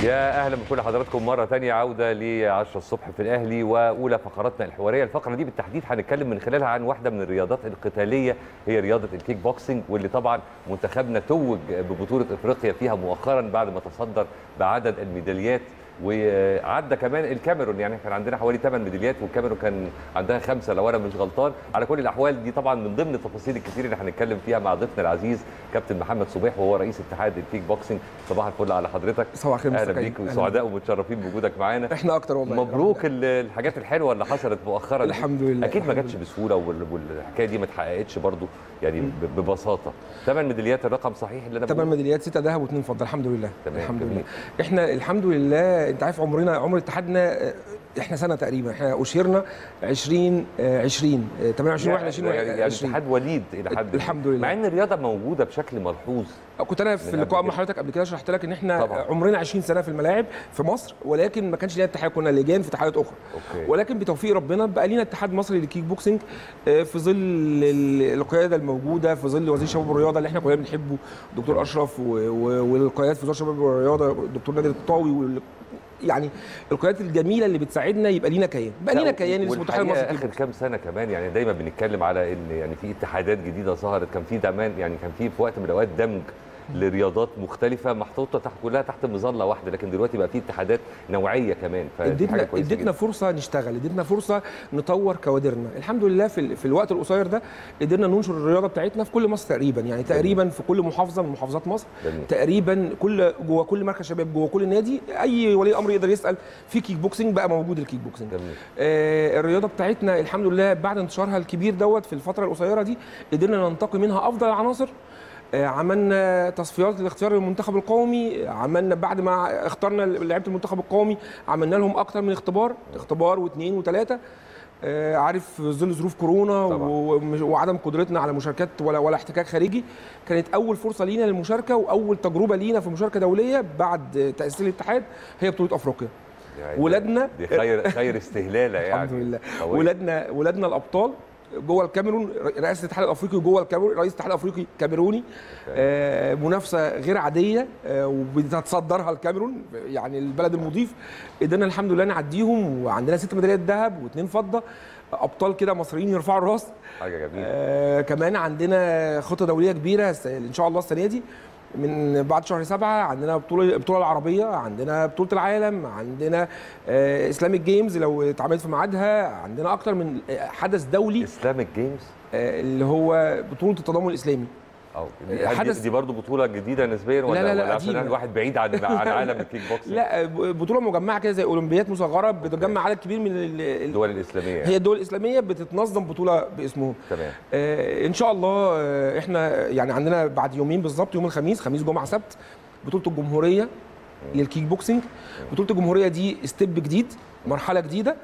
يا اهلا بكل حضراتكم مره ثانيه عوده ل 10 الصبح في الاهلي واولى فقراتنا الحواريه الفقره دي بالتحديد هنتكلم من خلالها عن واحده من الرياضات القتاليه هي رياضه الكيك بوكسنج واللي طبعا منتخبنا توج ببطوله افريقيا فيها مؤخرا بعد ما تصدر بعدد الميداليات وعدى كمان الكاميرون يعني كان عندنا حوالي 8 ميداليات والكاميرون كان عندها خمسه لو انا مش غلطان على كل الاحوال دي طبعا من ضمن التفاصيل الكثير اللي هنتكلم فيها مع ضيفنا العزيز كابتن محمد صبيح وهو رئيس اتحاد الكيك بوكسنج صباح الفل على حضرتك صباح الخير اهلا مستر بيك كريم. وسعداء ومتشرفين بوجودك معانا احنا اكتر والله مبروك ال- الحاجات الحلوه اللي حصلت مؤخرا دي. الحمد لله، اكيد ما الحمد جاتش بسهوله وال- والحكايه دي ما اتحققتش برضو يعني ب- ببساطه ثمان ميداليات الرقم صحيح اللي انا ثمان بقوله؟ ميداليات ستة ذهب واثنين فضه الحمد لله تمام، الحمد جميل. لله احنا الحمد لله انت عارف عمرنا عمر اتحادنا آه، احنا سنه تقريبا احنا اشهرنا 20 آه، 20 آه، 28 21 يعني, يعني 20 اتحاد وليد الى حد الحمد ما. لله. مع ان الرياضه موجوده بشكل ملحوظ كنت انا في من اللقاء قبل مع كده. حضرتك قبل كده شرحت لك ان احنا طبعاً. عمرنا 20 سنه في الملاعب في مصر ولكن ما كانش لينا اتحاد كنا لجان في اتحادات اخرى اوكي ولكن بتوفيق ربنا بقى لينا اتحاد مصري للكيك بوكسنج آه، في ظل ال- القياده الموجوده في ظل وزير الشباب والرياضه اللي احنا كلنا بنحبه الدكتور اشرف و- و- والقيادات في وزاره الشباب والرياضه الدكتور نادر الطاوي وال- يعني القيادات الجميله اللي بتساعدنا يبقى لينا كيان بقى لينا كيان اللي اسمه الاتحاد المصري والحقيقة للكيك اخر كام سنه كمان يعني دايما بنتكلم على ان يعني في اتحادات جديده ظهرت كان في زمان يعني كان في في وقت من الاوقات دمج لرياضات مختلفه محطوطه تحت كلها تحت مظله واحده لكن دلوقتي بقى في اتحادات نوعيه كمان فدي حاجه اديتنا كويسه اديتنا جدا. فرصه نشتغل اديتنا فرصه نطور كوادرنا الحمد لله في, ال- في الوقت القصير ده قدرنا ننشر الرياضه بتاعتنا في كل مصر تقريبا يعني تقريبا في كل محافظه من محافظات مصر جميل. تقريبا كل جوه كل مركز شباب جوه كل نادي اي ولي امر يقدر يسال في كيك بوكسنج بقى موجود الكيك بوكسنج جميل آه الرياضه بتاعتنا الحمد لله بعد انتشارها الكبير دوت في الفتره القصيره دي قدرنا ننتقي منها افضل العناصر آه، عملنا تصفيات الاختيار للمنتخب القومي عملنا بعد ما اخترنا لعيبه المنتخب القومي عملنا لهم اكتر من اختبار اختبار واثنين وثلاثه آه، عارف في ظل ظروف كورونا طبعاً. ومش- وعدم قدرتنا على مشاركات ولا ولا احتكاك خارجي كانت اول فرصه لينا للمشاركه واول تجربه لينا في مشاركه دوليه بعد تاسيس الاتحاد هي بطوله افريقيا يعني ولادنا دي خير خير استهلاله يعني الحمد لله قوية. ولادنا ولادنا الابطال جوه الكاميرون رئاسه الاتحاد الافريقي جوه الكاميرون رئيس الاتحاد الافريقي كاميروني آه منافسه غير عاديه آه وبتتصدرها الكاميرون يعني البلد المضيف قدرنا الحمد لله نعديهم وعندنا ست ميداليات ذهب واثنين فضه ابطال كده مصريين يرفعوا الراس حاجه جميله آه كمان عندنا خطه دوليه كبيره الس- ان شاء الله السنه دي من بعد شهر سبعة عندنا بطولة البطولة العربية عندنا بطولة العالم عندنا آه اسلامك جيمز لو اتعملت في ميعادها عندنا أكتر من آه، حدث دولي اسلامك جيمز آه اللي هو بطولة التضامن الإسلامي او دي, حدث- حدث دي برضه بطوله جديده نسبيا ولا لا، لا، ولا عشان قديمة. الواحد بعيد عن عن عالم الكيك بوكسنج لا آه، بطولة مجمعة كده زي أولمبيات مصغرة بتجمع عدد كبير من ال- ال- الدول الاسلاميه هي الدول الإسلامية بتتنظم بطولة باسمهم تمام آه، ان شاء الله آه، احنا يعني عندنا بعد يومين بالظبط يوم الخميس خميس جمعه سبت بطوله الجمهوريه للكيك بوكسنج بطوله الجمهوريه دي ستيب جديد مرحله جديده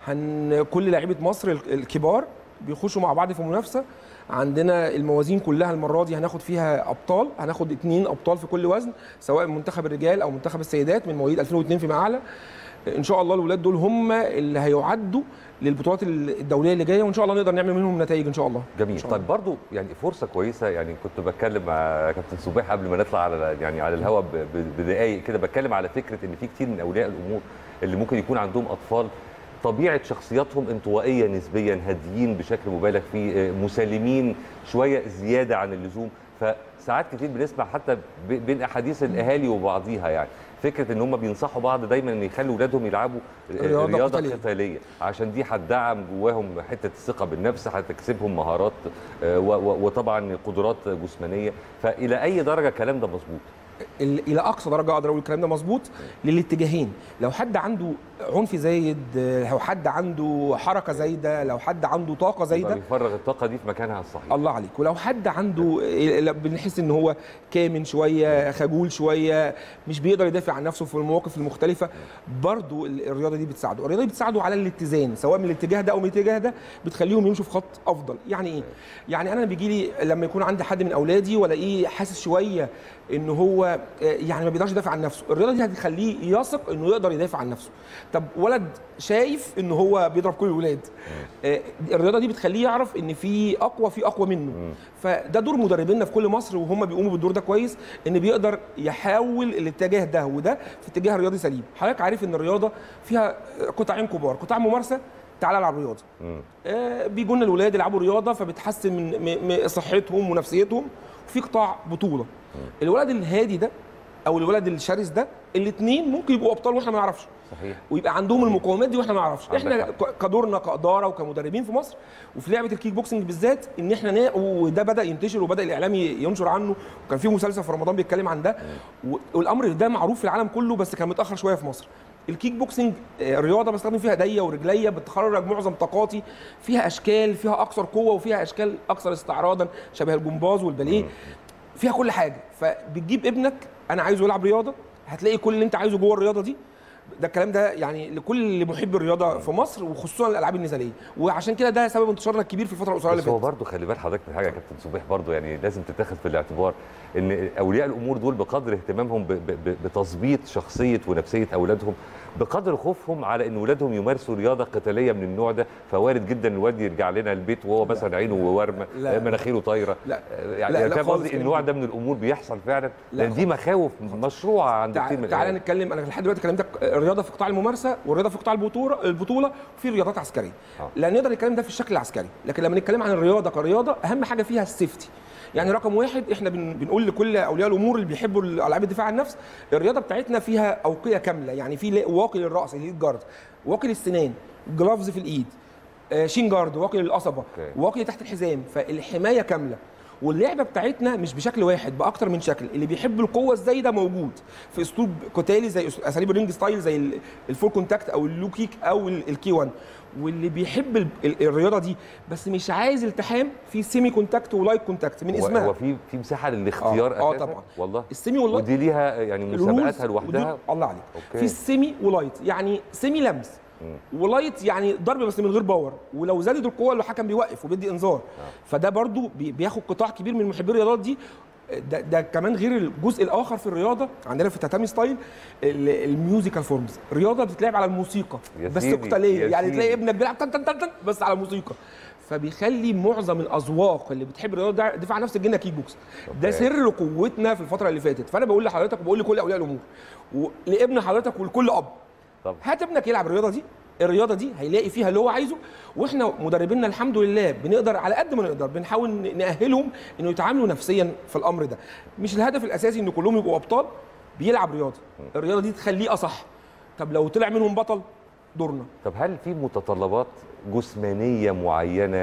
هن كل لاعيبه مصر ال- الكبار بيخشوا مع بعض في منافسه عندنا الموازين كلها المره دي هناخد فيها ابطال هناخد اتنين ابطال في كل وزن سواء منتخب الرجال او منتخب السيدات من مواليد 2002 فيما اعلى ان شاء الله الولاد دول هم اللي هيعدوا للبطولات الدوليه اللي جايه وان شاء الله نقدر نعمل منهم نتائج ان شاء الله جميل إن شاء الله. طيب برضو يعني فرصه كويسه يعني كنت بتكلم مع كابتن صبيح قبل ما نطلع على يعني على الهواء ب- ب- بدقائق كده بتكلم على فكره ان في كتير من اولياء الامور اللي ممكن يكون عندهم اطفال طبيعه شخصياتهم انطوائيه نسبيا هاديين بشكل مبالغ فيه آه، مسالمين شويه زياده عن اللزوم فساعات كتير بنسمع حتى ب- بين احاديث الاهالي وبعضيها يعني فكره ان هم بينصحوا بعض دايما ان يخلوا اولادهم يلعبوا آه، رياضة رياضه قتالية. قتاليه عشان دي هتدعم جواهم حته الثقه بالنفس هتكسبهم مهارات آه، و- و- وطبعا قدرات جسمانيه فالى اي درجه الكلام ده مظبوط ال- الى اقصى درجه اقدر اقول الكلام ده مظبوط للاتجاهين لو حد عنده عنف زايد لو حد عنده حركه زايده لو حد عنده طاقه يبقى زايده بيفرغ الطاقه دي في مكانها الصحيح الله عليك ولو حد عنده لا، بنحس ان هو كامن شويه خجول شويه مش بيقدر يدافع عن نفسه في المواقف المختلفه برضو ال- الرياضه دي بتساعده الرياضه دي بتساعده على الاتزان سواء من الاتجاه ده او من الاتجاه ده بتخليهم يمشوا في خط افضل يعني ايه يعني انا بيجي لي لما يكون عندي حد من اولادي والاقيه حاسس شويه ان هو آه، يعني ما بيقدرش يدافع عن نفسه الرياضه دي هتخليه يثق انه يقدر يدافع عن نفسه طب ولد شايف ان هو بيضرب كل الولاد آه، الرياضه دي بتخليه يعرف ان في اقوى في اقوى منه فده دور مدربينا في كل مصر وهم بيقوموا بالدور ده كويس ان بيقدر يحاول الاتجاه ده وده في اتجاه رياضي سليم حضرتك عارف ان الرياضه فيها قطاعين كبار قطاع ممارسه تعالى العب رياضه آه، بيجوا لنا الولاد يلعبوا رياضه فبتحسن من م- م- صحتهم ونفسيتهم وفي قطاع بطوله الولد الهادي ده او الولد الشرس ده الاثنين ممكن يبقوا ابطال واحنا ما نعرفش صحيح ويبقى عندهم المقومات دي واحنا ما نعرفش عندك احنا حق. ك- كدورنا كاداره وكمدربين في مصر وفي لعبه الكيك بوكسنج بالذات ان احنا نا... وده بدا ينتشر وبدا الاعلام ي- ينشر عنه وكان في مسلسل في رمضان بيتكلم عن ده و- والامر ده معروف في العالم كله بس كان متاخر شويه في مصر الكيك بوكسنج آه، رياضه بستخدم فيها ايديا ورجليا بتخرج معظم طاقاتي فيها اشكال فيها اكثر قوه وفيها اشكال اكثر استعراضا شبه الجمباز والباليه فيها كل حاجه فبتجيب ابنك انا عايزه يلعب رياضه هتلاقي كل اللي انت عايزه جوه الرياضه دي ده الكلام ده يعني لكل محب الرياضه في مصر وخصوصا الالعاب النزاليه وعشان كده ده سبب انتشارنا الكبير في الفتره القصيره اللي بس هو فاتت برضه خلي بال حضرتك من حاجه يا كابتن صبيح برضه يعني لازم تتاخد في الاعتبار ان اولياء الامور دول بقدر اهتمامهم ب- ب- ب- بتظبيط شخصيه ونفسيه اولادهم بقدر خوفهم على ان اولادهم يمارسوا رياضه قتاليه من النوع ده فوارد جدا الواد يرجع لنا البيت وهو مثلا عينه ورمه لا. مناخيره طايره لا. يعني لا، لا فاهم خالص قصدي كلام النوع ده. ده من الامور بيحصل فعلا لا لان دي مخاوف مشروعه عند كتير من تع- تعالى الأهالي. نتكلم انا لحد دلوقتي كلمتك الرياضه في قطاع الممارسه والرياضه في قطاع البطوله البطوله وفي رياضات عسكريه آه. لا نقدر نتكلم ده في الشكل العسكري لكن لما نتكلم عن الرياضه كرياضه اهم حاجه فيها السيفتي يعني رقم واحد احنا بن بنقول لكل اولياء الامور اللي بيحبوا الالعاب الدفاع عن النفس الرياضه بتاعتنا فيها اوقيه كامله يعني في لا- واقي للراس الهيد جارد واقي للسنان جلافز في الايد آه، شين جارد واقي للقصبه أوكي. واقي تحت الحزام فالحمايه كامله واللعبه بتاعتنا مش بشكل واحد باكتر من شكل اللي بيحب القوه الزايده موجود في اسلوب قتالي زي أس- اساليب الرينج ستايل زي ال- الفول كونتاكت او اللو كيك او ال- الكي 1 واللي بيحب ال- ال- الرياضه دي بس مش عايز التحام في سيمي كونتاكت ولايت كونتاكت من هو- اسمها هو في في مساحه للاختيار آه، أساساً؟ طبعاً. والله السيمي واللايت ودي ليها يعني مسابقاتها الرولز لوحدها ودول- الله عليك أوكي. في السيمي ولايت يعني سيمي لمس ولايت يعني ضرب بس من غير باور ولو زادت القوه اللي الحكم بيوقف وبيدي انذار فده برضو بي- بياخد قطاع كبير من محبي الرياضات دي ده, ده كمان غير الجزء الاخر في الرياضه عندنا في التاتامي ستايل ال- الميوزيكال فورمز رياضه بتتلعب على الموسيقى يا بس سيدي، قتاليه يا يعني سيدي. تلاقي ابنك بيلعب تن تن تن تن بس على موسيقى فبيخلي معظم الاذواق اللي بتحب الرياضه ده دفاع عن نفس الجنه كيك بوكس ده أوكي. سر قوتنا في الفتره اللي فاتت فانا بقول لحضرتك وبقول لكل اولياء الامور ولابن حضرتك ولكل اب طب هات ابنك يلعب الرياضه دي الرياضه دي هيلاقي فيها اللي هو عايزه واحنا مدربينا الحمد لله بنقدر على قد ما نقدر بنحاول ن- ناهلهم انه يتعاملوا نفسيا في الامر ده مش الهدف الاساسي ان كلهم يبقوا ابطال بيلعب رياضه الرياضه دي تخليه اصح طب لو طلع منهم بطل دورنا طب هل في متطلبات جسمانيه معينه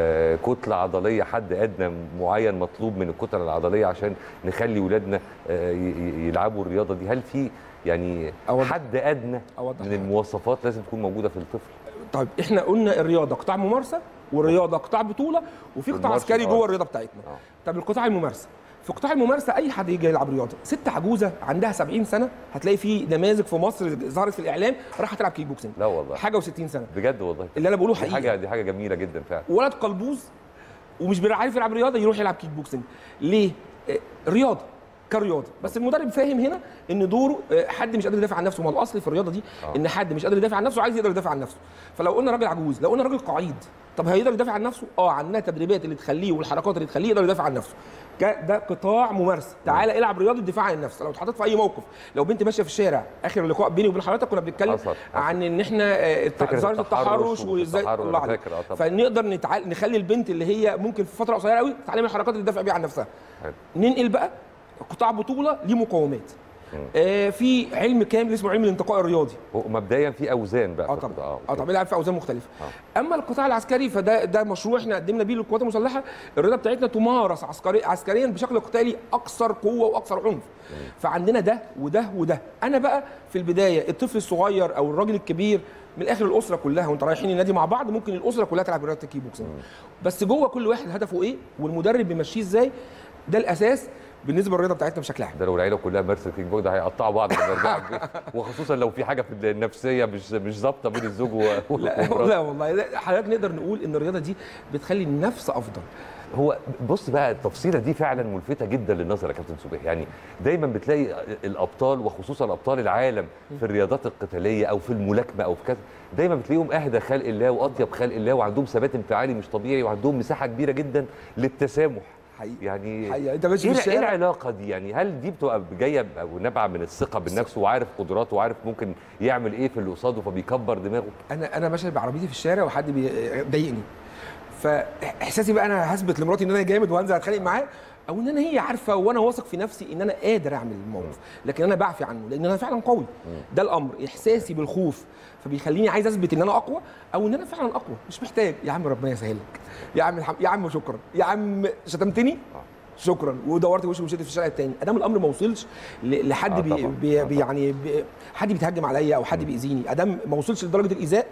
كتله عضليه حد ادنى معين مطلوب من الكتل العضليه عشان نخلي ولادنا آه، ي- ي- يلعبوا الرياضه دي هل في يعني أوضح. حد ادنى أوضح من حاجة. المواصفات لازم تكون موجوده في الطفل طيب احنا قلنا الرياضه قطاع ممارسه والرياضه قطاع بطوله وفي قطاع والمارشال عسكري جوه آرت. الرياضه بتاعتنا آه. طب القطاع الممارسه في قطاع الممارسه اي حد يجي يلعب رياضه ست عجوزه عندها 70 سنه هتلاقي في نماذج في مصر ظهرت في الاعلام راح تلعب كيك بوكسنج لا والله حاجه و60 سنه بجد والله اللي انا بقوله دي حقيقي حاجه دي حاجه جميله جدا فعلا ولد قلبوز ومش عارف يلعب رياضه يروح يلعب كيك بوكسنج ليه آه، رياضه كرياضه بس المدرب فاهم هنا ان دوره آه، حد مش قادر يدافع عن نفسه ما الاصل في الرياضه دي آه. ان حد مش قادر يدافع عن نفسه عايز يقدر يدافع عن نفسه فلو قلنا راجل عجوز لو قلنا راجل قعيد طب هيقدر يدافع عن نفسه اه عندنا تدريبات اللي تخليه والحركات اللي تخليه يقدر يدافع عن نفسه ك- ده قطاع ممارسه تعالى العب رياضه دفاع عن النفس لو اتحطيت في اي موقف لو بنت ماشيه في الشارع اخر لقاء بيني وبين حضرتك كنا بنتكلم حصل، حصل. عن ان احنا آه، فكرة ظاهره التحرش التحرش وازاي والتحرش، الله أنا عليك. فاكر، آه طبعا. فنقدر نتعال... نخلي البنت اللي هي ممكن في فتره قصيره قوي تتعلم الحركات اللي تدافع بيها عن نفسها حلو. ننقل بقى قطاع بطوله ليه مقومات آه في علم كامل اسمه علم الانتقاء الرياضي هو مبدئيا في اوزان بقى اه في طبعا القطاع. اه طبعا بيلعب في اوزان مختلفه اما القطاع العسكري فده ده مشروع احنا قدمنا بيه للقوات المسلحه الرياضه بتاعتنا تمارس عسكري عسكريا بشكل قتالي اكثر قوه واكثر عنف فعندنا ده وده وده انا بقى في البدايه الطفل الصغير او الراجل الكبير من الاخر الاسره كلها وانت رايحين النادي مع بعض ممكن الاسره كلها تلعب رياضه الكيك بوكسنج بس جوه كل واحد هدفه ايه والمدرب بيمشيه ازاي ده الاساس بالنسبه للرياضه بتاعتنا بشكل عام ده لو العيله كلها مارست كيك بوكس ده هيقطعوا بعض لما يرجعوا البيت وخصوصا لو في حاجه في النفسيه مش مش ظابطه بين الزوج و- لا ومراته. لا والله لا، حضرتك نقدر نقول ان الرياضه دي بتخلي النفس افضل هو بص بقى التفصيله دي فعلا ملفته جدا للنظر يا كابتن صبيح يعني دايما بتلاقي الابطال وخصوصا ابطال العالم في الرياضات القتاليه او في الملاكمه او في كذا دايما بتلاقيهم اهدى خلق الله واطيب خلق الله وعندهم ثبات انفعالي مش طبيعي وعندهم مساحه كبيره جدا للتسامح حقيقي يعني حقيقي انت ماشي ايه في ايه الشارع العلاقه دي يعني هل دي بتبقى جايه او نابعه من الثقه بالنفس وعارف قدراته وعارف ممكن يعمل ايه في اللي قصاده فبيكبر دماغه انا انا ماشي بعربيتي في الشارع وحد بيضايقني فاحساسي بقى انا هثبت لمراتي ان انا جامد وهنزل اتخانق معاه او ان انا هي عارفه وانا واثق في نفسي ان انا قادر اعمل الموقف لكن انا بعفي عنه لان انا فعلا قوي ده الامر احساسي بالخوف فبيخليني عايز اثبت ان انا اقوى او ان انا فعلا اقوى مش محتاج يا عم ربنا يسهل لك يا عم الحم... يا عم شكرا يا عم شتمتني شكرا ودورت وشي ومشيت في الشارع التاني ادام الامر ما وصلش ل- لحد آه بي طبعاً. بي آه بي طبعاً. يعني بي حد بيتهجم عليا او حد بيأذيني ادام ما وصلش لدرجه الايذاء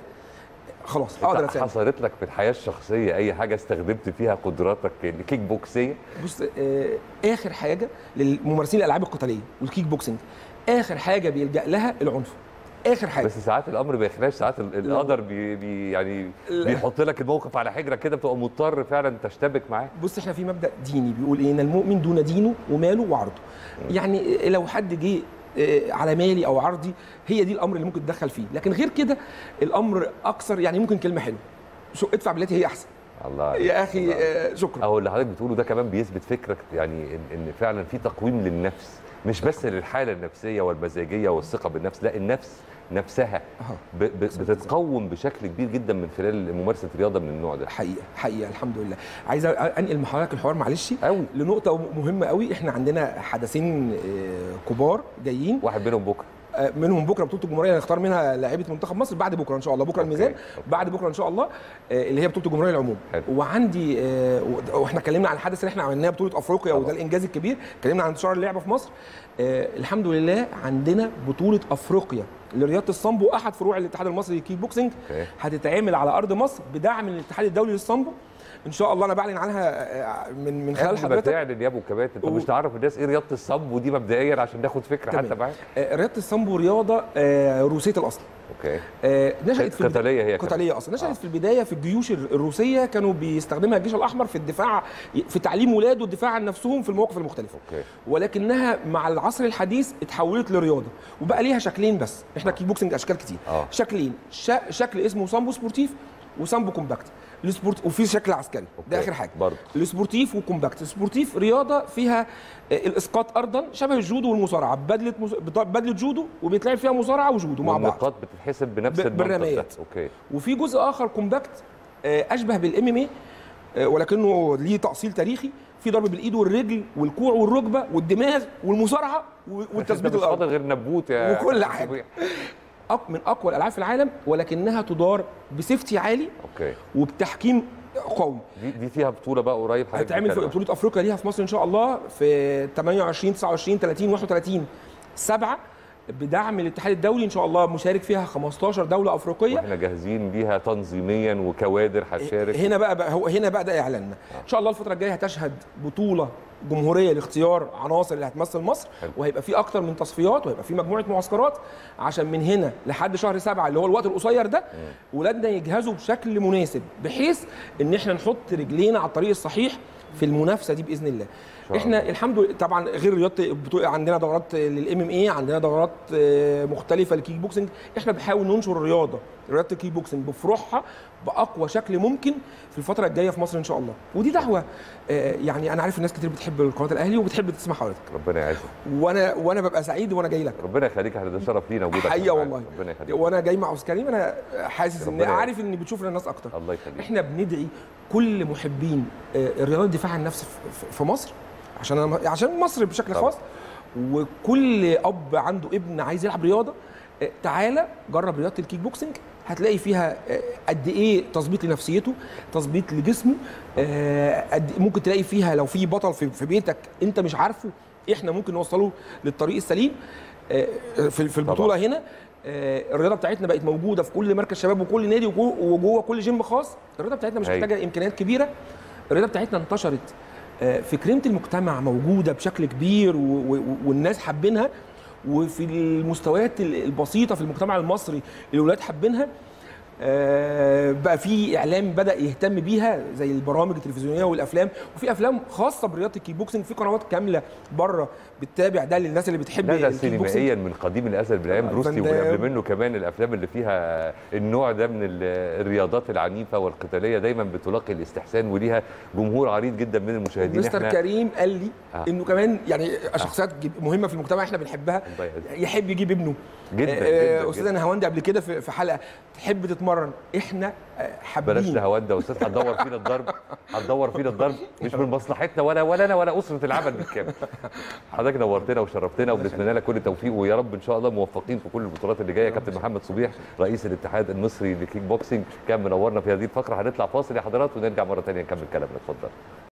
خلاص اقدر انت اتسامح حصلت لك في الحياه الشخصيه اي حاجه استخدمت فيها قدراتك الكيك بوكسيه بص آه، اخر حاجه للممارسين الالعاب القتاليه والكيك بوكسنج اخر حاجه بيلجا لها العنف اخر حاجه بس ساعات الامر ما يخلاش ساعات ال- القدر بي بي يعني لا. بيحط لك الموقف على حجرك كده بتبقى مضطر فعلا تشتبك معاه بص احنا في مبدا ديني بيقول ايه ان المؤمن دون دينه وماله وعرضه يعني لو حد جه آه، على مالي او عرضي هي دي الامر اللي ممكن تدخل فيه لكن غير كده الامر اكثر يعني ممكن كلمه حلوه شو ادفع بالتي هي احسن الله عليك. يا اخي الله عليك. آه، شكرا اهو اللي حضرتك بتقوله ده كمان بيثبت فكرك يعني ان, إن فعلا في تقويم للنفس مش بس للحاله النفسيه والمزاجيه والثقه بالنفس لا النفس نفسها أها. ب- ب- بتتقوم بشكل كبير جدا من خلال ممارسه رياضه من النوع ده حقيقه حقيقه الحمد لله عايز انقل مع حضرتك الحوار معلش قوي لنقطه مهمه قوي احنا عندنا حدثين آه، كبار جايين واحد منهم بكره آه، منهم بكره بطوله الجمهوريه هنختار منها لاعيبه منتخب مصر بعد بكره ان شاء الله بكره أوكي. الميزان أوكي. بعد بكره ان شاء الله آه، اللي هي بطوله الجمهوريه العموم حلو. وعندي آه، و- واحنا اتكلمنا عن الحدث اللي احنا عملناه بطوله افريقيا طبعا. وده الانجاز الكبير اتكلمنا عن انتشار اللعبه في مصر آه، الحمد لله عندنا بطوله افريقيا لرياضه الصامبو احد فروع الاتحاد المصري للكيك بوكسنج أوكي. هتتعمل على ارض مصر بدعم من الاتحاد الدولي للصامبو ان شاء الله انا بعلن عنها آه، من من خلال قبل ما حضرتك تعلن يا ابو كباتن انت و- مش تعرف الناس ايه رياضه الصب ودي مبدئيا عشان ناخد فكره تمام. حتى معاك آه، رياضه الصامبو رياضه آه، روسيه الاصل اوكي آه، نشأت في قتاليه هي كمان. قتاليه اصلا نشأت آه. في البدايه في الجيوش الروسيه كانوا بيستخدمها الجيش الاحمر في الدفاع في تعليم ولاده الدفاع عن نفسهم في المواقف المختلفه اوكي ولكنها مع العصر الحديث اتحولت لرياضه وبقى ليها شكلين بس احنا كيك بوكسنج اشكال كتير آه. شكلين شا... شكل اسمه سامبو سبورتيف وسامبو كومباكت السبورت وفي شكل عسكري ده أوكي. اخر حاجه برضه السبورتيف وكومباكت السبورتيف رياضه فيها آه، الاسقاط ارضا شبه الجودو والمصارعه بدله مس... بدله جودو وبيتلعب فيها مصارعه وجودو مع بعض والنقاط بتتحسب بنفس ب- المنطق ده بالرميات. اوكي وفي جزء اخر كومباكت آه، اشبه بالام ام اي ولكنه ليه تاصيل تاريخي في ضرب بالايد والرجل والكوع والركبه والدماغ والمصارعه و- والتثبيت انت مش فاضل الارض غير نبوت يا وكل كابتن حاجة. صبيح. أق- من اقوى الالعاب في العالم ولكنها تدار بسيفتي عالي اوكي وبتحكيم قوي دي دي فيها بطوله بقى قريب حضرتك هتعمل في بتتكلم بطوله افريقيا ليها في مصر ان شاء الله في 28 29 30 31 7 بدعم الاتحاد الدولي ان شاء الله مشارك فيها 15 دوله افريقيه واحنا جاهزين بيها تنظيميا وكوادر هتشارك هنا بقى, بقى هو هنا بقى ده اعلاننا ان شاء الله الفتره الجايه هتشهد بطوله جمهوريه لاختيار عناصر اللي هتمثل مصر حلو. وهيبقى في اكتر من تصفيات وهيبقى في مجموعه معسكرات عشان من هنا لحد شهر سبعة اللي هو الوقت القصير ده ولادنا يجهزوا بشكل مناسب بحيث ان احنا نحط رجلينا على الطريق الصحيح في المنافسه دي باذن الله شاء احنا الله. الحمد لله طبعا غير رياضه البطوله عندنا دورات للام ام اي عندنا دورات آه، مختلفه للكيك بوكسنج احنا بنحاول ننشر الرياضه رياضه الكيك بوكسنج بفروعها باقوى شكل ممكن في الفتره الجايه في مصر ان شاء الله ودي دعوه آه، يعني انا عارف الناس كتير بتحب قناه الاهلي وبتحب تسمع حضرتك ربنا يعزك وانا وانا ببقى سعيد وانا جاي لك ربنا يخليك احنا ده شرف لينا وجودك حقيقه معانا. والله ربنا يخليك وانا جاي مع استاذ كريم انا حاسس ان ربنا يعزك. عارف ان بتشوف الناس اكتر الله يخليك احنا بندعي كل محبين آه، الرياضه الدفاع عن النفس في- في- في مصر عشان أنا عشان مصر بشكل طبعا. خاص وكل اب عنده ابن عايز يلعب رياضه آه، تعالى جرب رياضه الكيك بوكسنج هتلاقي فيها آه، قد ايه تظبيط لنفسيته تظبيط لجسمه آه، قد ممكن تلاقي فيها لو في بطل في في بيتك انت مش عارفه احنا ممكن نوصله للطريق السليم آه، في في البطوله هنا آه، الرياضه بتاعتنا بقت موجوده في كل مركز شباب وكل نادي وجوه وجوه كل جيم خاص الرياضه بتاعتنا مش هايل. محتاجه امكانيات كبيره الرياضه بتاعتنا انتشرت آه، في كريمه المجتمع موجوده بشكل كبير و- و- والناس حابينها وفي المستويات ال- البسيطه في المجتمع المصري الولاد حابينها آه، بقى في اعلام بدا يهتم بيها زي البرامج التلفزيونيه والافلام وفي افلام خاصه برياضه الكيك بوكسنج في قنوات كامله بره بتتابع ده للناس اللي بتحب لا ده الكيك بوكسنج سينمائيا من قديم الازل من ايام آه، بروستي فان ومن دام. قبل منه كمان الافلام اللي فيها النوع ده من ال- الرياضات العنيفه والقتاليه دايما بتلاقي الاستحسان وليها جمهور عريض انا ومن المشاهدين مستر كريم قال لي آه. انه كمان يعني شخصيات جب- مهمه في المجتمع احنا بنحبها الله يعزك. يحب يجيب ابنه جدا آه، جدا, استاذ جداً. نهاوندي قبل كده في في حلقه تحب تتمرن احنا آه، بلاش حابين تهودى يا استاذ هتدور فينا الضرب هتدور فينا الضرب مش من مصلحتنا ولا ولا انا ولا اسره العمل بالكامل حضرتك نورتنا وشرفتنا وبنتمنى لك كل التوفيق ويا رب ان شاء الله موفقين في كل البطولات اللي جايه كابتن محمد صبيح رئيس الاتحاد المصري للكيك بوكسنج كان منورنا في هذه الفقره هنطلع فاصل يا حضرات ونرجع مره ثانيه نكمل كلامنا اتفضل